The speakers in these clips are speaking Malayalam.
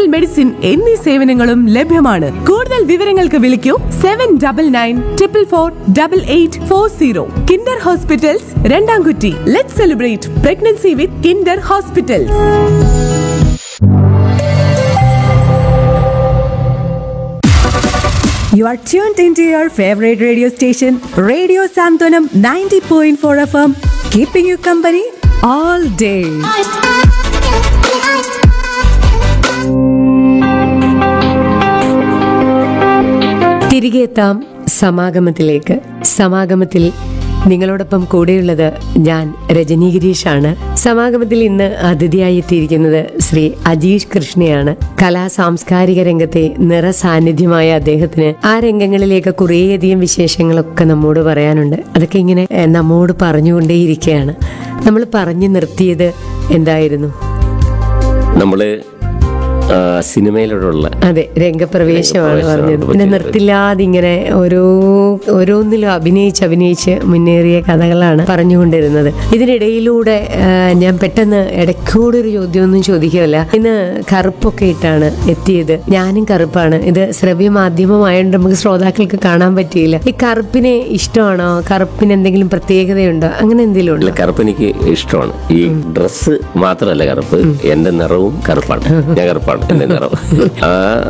ജനറൽ മെഡിസിൻ എന്നീ സേവനങ്ങളും ലഭ്യമാണ് കൂടുതൽ വിവരങ്ങൾക്ക് വിളിക്കൂ seven double nine triple four double eight four zero Kinder hospitals Randamkutty let celebrate pregnancy with Kinder hospitals You are tuned into your favorite radio station, Radio Santonam 90.4 FM, keeping you company all day. തിരികെ എത്താം സമാഗമത്തിലേക്ക് സമാഗമത്തിൽ നിങ്ങളോടൊപ്പം കൂടെയുള്ളത് ഞാൻ രജനി ഗിരീഷാണ് സമാഗമത്തിൽ ഇന്ന് അതിഥിയായി എത്തിയിരിക്കുന്നത് ശ്രീ അജീഷ് കൃഷ്ണയാണ് കലാ സാംസ്കാരിക രംഗത്തെ നിറസാന്നിധ്യമായ അദ്ദേഹത്തിന് ആ രംഗങ്ങളിലേക്ക് കുറേയധികം വിശേഷങ്ങളൊക്കെ നമ്മോട് പറയാനുണ്ട് അതൊക്കെ ഇങ്ങനെ ഏഹ്, നമ്മോട് പറഞ്ഞുകൊണ്ടേയിരിക്കുകയാണ് നമ്മൾ പറഞ്ഞു നിർത്തിയത് എന്തായിരുന്നു നമ്മള് ആ, സിനിമയിലൂടെയുള്ള അതെ രംഗപ്രവേശമാണ് രംഗപ്രവേശമാണ് പറഞ്ഞത് പിന്നെ പറ്റിയത്. നിർത്തില്ലാതെ ഇങ്ങനെ ഓരോ ഓരോന്നിലും അഭിനയിച്ച് അഭിനയിച്ച് മുന്നേറിയ കഥകളാണ് പറഞ്ഞുകൊണ്ടിരുന്നത് ഇതിനിടയിലൂടെ ആ, ഞാൻ പെട്ടെന്ന് ഇടയ്ക്കൂടെ ഒരു ചോദ്യമൊന്നും ചോദിക്കുകയല്ല ഇന്ന് കറുപ്പൊക്കെ ഇട്ടാണ് എത്തിയത് ഞാനും കറുപ്പാണ് ഇത് ശ്രവ്യ മാധ്യമമായതുകൊണ്ട് നമുക്ക് ശ്രോതാക്കൾക്ക് കാണാൻ പറ്റിയില്ല ഈ കറുപ്പിനെ ഇഷ്ടമാണോ കറുപ്പിന് എന്തെങ്കിലും പ്രത്യേകതയുണ്ടോ അങ്ങനെ എന്തെങ്കിലും അല്ല ഉണ്ടോ കറുപ്പ് എനിക്ക് ഇഷ്ടമാണ് ഈ ഡ്രസ്സ് മാത്രമല്ല കറുപ്പ് എന്റെ നിറവും കറുപ്പാണ് ഞാൻ കറുപ്പാണ് എന്റെ നിറം ആ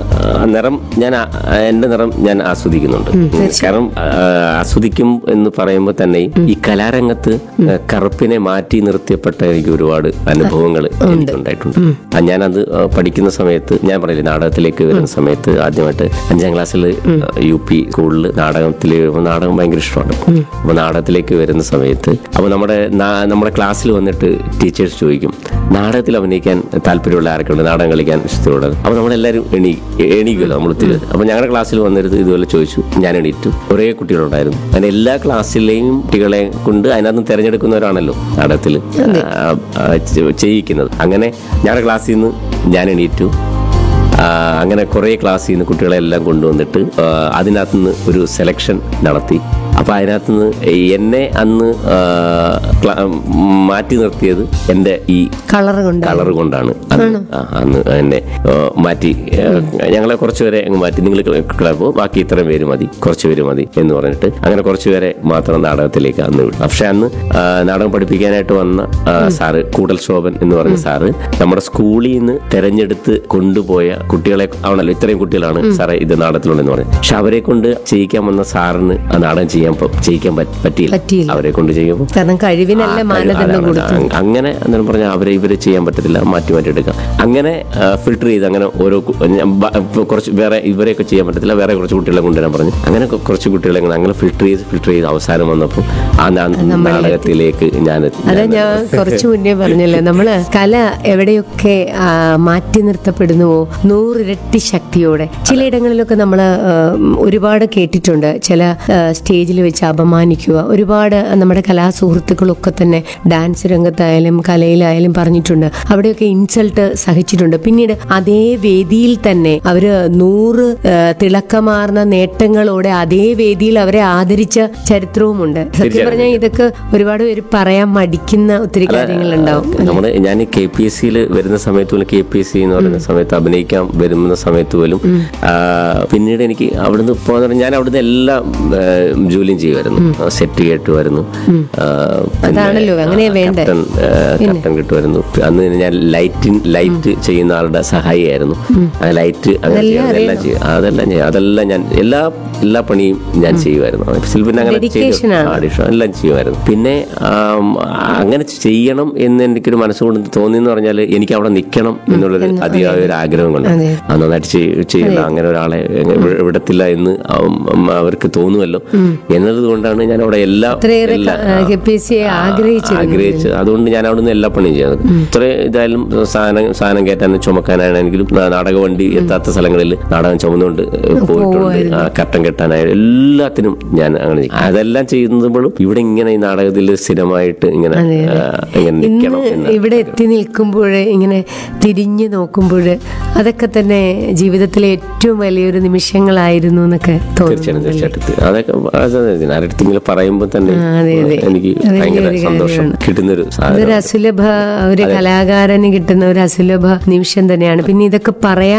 ആ നിറം ഞാൻ ആ- എന്റെ നിറം ഞാൻ ആസ്വദിക്കുന്നുണ്ട് കാരണം ആ, ആസ്വദിക്കും എന്ന് പറയുമ്പോൾ തന്നെ ഈ കലാരംഗത്ത് കറുപ്പിനെ മാറ്റി നിർത്തിയപ്പെട്ട എനിക്ക് ഒരുപാട് അനുഭവങ്ങൾ എനിക്കുണ്ടായിട്ടുണ്ട് ആ, ഞാനത് ആ, പഠിക്കുന്ന സമയത്ത് ഞാൻ പറയില്ലേ നാടകത്തിലേക്ക് വരുന്ന സമയത്ത് ആദ്യമായിട്ട് അഞ്ചാം ക്ലാസ്സിൽ യു പി സ്കൂളിൽ നാടകത്തിൽ വരുമ്പോൾ നാടകം ഭയങ്കര ഇഷ്ടമാണ് അപ്പൊ നാടകത്തിലേക്ക് വരുന്ന സമയത്ത് അപ്പൊ നമ്മുടെ നാ- നമ്മുടെ ക്ലാസ്സിൽ വന്നിട്ട് ടീച്ചേഴ്സ് ചോദിക്കും നാടകത്തിൽ അഭിനയിക്കാൻ താല്പര്യമുള്ള ആരൊക്കെയുണ്ട് നാടകം കളിക്കാൻ ഇഷ്ടമുള്ള അപ്പൊ നമ്മളെല്ലാവരും എണീ എണീക്കുമല്ലോ നമ്മൾ ഒത്തിരി അപ്പൊ ഞങ്ങളുടെ ക്ലാസ്സിൽ വന്നിട്ട് ഇതുപോലെ ചോദിച്ചു ഞാൻ എണീറ്റു കുറേ കുട്ടികളുണ്ടായിരുന്നു അങ്ങനെ എല്ലാ ക്ലാസ്സിലെയും കുട്ടികളെ കൊണ്ട് അതിനകത്ത് തിരഞ്ഞെടുക്കുന്നവരാണല്ലോ നാടകത്തിൽ ചെയ്യിക്കുന്നത് അങ്ങനെ ഞങ്ങളുടെ ക്ലാസ്സിൽ നിന്ന് ഞാൻ എണീറ്റു ആ, അങ്ങനെ കുറേ ക്ലാസ്സിൽ നിന്ന് കുട്ടികളെല്ലാം കൊണ്ടുവന്നിട്ട് ആ, അതിനകത്ത് നിന്ന് ഒരു സെലക്ഷൻ നടത്തി അപ്പോൾ അതിനകത്ത് നിന്ന് എന്നെ അന്ന് ആ, ക്ലാ- മാറ്റി നിർത്തിയത് എൻ്റെ ഈ കളർ കൊണ്ട് കളർ കൊണ്ടാണ് അന്ന് ആ, അന്ന് എന്നെ ആ, മാറ്റി ആ, ഞങ്ങളെ കുറച്ച് പേരെ അങ്ങ് മാറ്റി നിങ്ങൾ ക്ലബ് ബാക്കി ഇത്രയും പേര് മതി കുറച്ച് പേര് മതി എന്ന് പറഞ്ഞിട്ട് അങ്ങനെ കുറച്ച് പേരെ മാത്രം നാടകത്തിലേക്ക് അന്ന് വിട്ടു പക്ഷെ അന്ന് ആ, നാടകം പഠിപ്പിക്കാനായിട്ട് വന്ന ആ, സാറ് കൂടൽ ശോഭൻ എന്ന് പറഞ്ഞ സാറ് നമ്മുടെ സ്കൂളിൽ നിന്ന് തെരഞ്ഞെടുത്ത് കൊണ്ടുപോയ കുട്ടികളെ ആണല്ലോ ഇത്രയും കുട്ടികളാണ് സാറേ ഇത് നാടകത്തിലുണ്ടെന്ന് പറഞ്ഞു പക്ഷെ അവരെ കൊണ്ട് ചെയ്യിക്കാൻ വന്ന സാറിന് ആ നാടകം ചെയ്യാൻ പ- ചെയ്യിക്കാൻ പറ്റ- പറ്റിയില്ല പറ്റിയില്ല. അവരെ കൊണ്ട് ചെയ്യുമ്പോൾ കാരണം കഴിവിനല്ല ആ, മാനദണ്ഡം അതാണ്, കൊടുത്തു അതാണ്. അങ്ങനെ എന്തായാലും പറഞ്ഞാൽ അവരെ ഇവരെ ചെയ്യാൻ പറ്റത്തില്ല മാറ്റി മാറ്റി എടുക്കാം അങ്ങനെ ഫിൽട്ടർ ചെയ്ത് അങ്ങനെ ഓരോ കു- ഞാൻ ബ- ഇപ്പൊ കുറച്ച് വേറെ ഇവരെയൊക്കെ ചെയ്യാൻ പറ്റത്തില്ല വേറെ കുറച്ച് കുട്ടികളെ കൊണ്ടുവരാൻ പറഞ്ഞു അങ്ങനെ കൊ- കുറച്ച് കുട്ടികളെ ഇങ്ങനെ അങ്ങനെ ഫിൽട്ടർ ചെയ്ത് ഫിൽട്ടർ ചെയ്ത് അവസാനം വന്നപ്പോൾ ആ നാ- നാടകത്തിലേക്ക് ഞാൻ എത്തി- അതാ ഞാൻ- ഞാൻ കുറച്ചു മുന്നേ പറഞ്ഞല്ലോ നമ്മള് കല എവിടെയൊക്കെ ആ, മാറ്റി നിർത്തപ്പെടുന്നുവോ നൂറിരട്ടി ശക്തിയോടെ ചിലയിടങ്ങളിലൊക്കെ നമ്മൾ ഒരുപാട് കേട്ടിട്ടുണ്ട് ചില ആ, സ്റ്റേജിൽ വെച്ച് അപമാനിക്കുക ഒരുപാട് നമ്മുടെ കലാസുഹൃത്തുക്കളൊക്കെ തന്നെ ഡാൻസ് രംഗത്തായാലും കലയിലായാലും പറഞ്ഞിട്ടുണ്ട് അവിടെയൊക്കെ ഇൻസൾട്ട് സഹിച്ചിട്ടുണ്ട് പിന്നീട് അതേ വേദിയിൽ തന്നെ അവര് നൂറ് ആ, തിളക്കമാർന്ന നേട്ടങ്ങളോടെ അതേ വേദിയിൽ അവരെ ആദരിച്ച ചരിത്രവുമുണ്ട് സത്യം തീർച്ചയായും. പറഞ്ഞാൽ ഇതൊക്കെ ഒരുപാട് പേര് പറയാൻ മടിക്കുന്ന ഒത്തിരി കാര്യങ്ങളുണ്ടാവും നമ്മുടെ ഞാൻ കെ പി എസ് സിയിൽ വരുന്ന സമയത്ത് പോലും കെ പി എസ് സി എന്ന് പറയുന്ന സമയത്ത് അഭിനയിക്കാൻ വരുന്ന സമയത്ത് പോലും ആ, പിന്നീട് എനിക്ക് അവിടുന്ന് പോകാൻ തുടങ്ങി ഞാൻ അവിടുന്ന് എല്ലാ ആ, ജോലിയും ചെയ്യുമായിരുന്നു സെറ്റ് കെട്ടുമായിരുന്നു ആ, പിന്നെ, അതാണല്ലോ, അങ്ങനെയാ ആ, വേണ്ടേ. കർട്ടൻ, ആ, കർട്ടൻ കിട്ടുമായിരുന്നു അന്ന് ഞാൻ ലൈറ്റിൻ ലൈറ്റ് ചെയ്യുന്ന ആളുടെ സഹായിയായിരുന്നു ആ ലൈറ്റ് അങ്ങനെ ചെയ്യും, അതെല്ലാം ചെയ്യും അതെല്ലാം ചെയ്യും അതെല്ലാം ഞാൻ എല്ലാ എല്ലാ പണിയും ഞാൻ ചെയ്യുമായിരുന്നു സിൽ പിന്നെ അങ്ങനെ Dedication ആണ്. ആഡിഷൻ എല്ലാം ചെയ്യുമായിരുന്നു പിന്നെ ആം, അങ്ങനെ ചെയ്യണം എന്ന് എനിക്കൊരു മനസ്സുകൊണ്ട് തോന്നി എന്ന് പറഞ്ഞാൽ എനിക്ക് അവിടെ നിൽക്കണം എന്നുള്ളൊരു അതിയായ ഒരു ആഗ്രഹം കൊണ്ട് അതെ. അത് നന്നായിട്ട് ചെയ്യ- ചെയ്യണം അങ്ങനെ ഒരാളെ വി- വിടത്തില്ല എന്ന് അവ- ഉം അവർക്ക് തോന്നുമല്ലോ എന്നത് കൊണ്ടാണ് ഞാൻ അവിടെ എല്ലാ അത്രയേറെ എല്ലാ- ക- കെ പി എസ് സിയെ ആഗ്രഹിച്ചിരുന്നു. ആഗ്രഹിച്ച് അതുകൊണ്ട് ഞാൻ അവിടുന്ന് എല്ലാ പണിയും ചെയ്യുന്നത് ഇത്ര ഇതായാലും സാധനം സാധനം കയറ്റാനും ചുമക്കാനാണെങ്കിലും നാ- നാടക വണ്ടി എത്താത്ത സ്ഥലങ്ങളിൽ നാടകം ചുമന്നുകൊണ്ട് പോയിട്ടുണ്ട് ആ, കട്ടൻ കെട്ടാനായാലും എല്ലാത്തിനും ഞാൻ അങ്ങനെ ചെയ്യും. അതെല്ലാം ചെയ്യുമ്പോഴും ഇവിടെ ഇങ്ങനെ ഈ നാടകത്തിൽ സ്ഥിരമായിട്ട് ഇങ്ങനെ ആ, ഇങ്ങനെ നിൽക്കണം ഇന്ന് എന്ന് ഇവിടെ എത്തി നിൽക്കുമ്പോൾ ഇങ്ങനെ തിരിഞ്ഞു നോക്കുമ്പോൾ അതൊക്കെ തന്നെ ജീവിതത്തിലെ ഏറ്റവും വലിയൊരു നിമിഷങ്ങളായിരുന്നു എന്നൊക്കെ തീർച്ചയായിട്ടും തോന്നുന്നു തീർച്ചയായിട്ടും അതൊക്കെ ആരടുത്ത് ഇങ്ങനെ പറയുമ്പോൾ തന്നെ ആ, അതെ, അതെ. എനിക്ക് അത് ഭയങ്കര വലിയൊരു സന്തോഷം കാര്യമാണ്. കിട്ടുന്നൊരു അതൊരു സാധനം അസുലഭ ഒരു കലാകാരന് കിട്ടുന്ന ഒരു അസുലഭ നിമിഷം തന്നെയാണ് പിന്നെ ഇതൊക്കെ പറയാൻ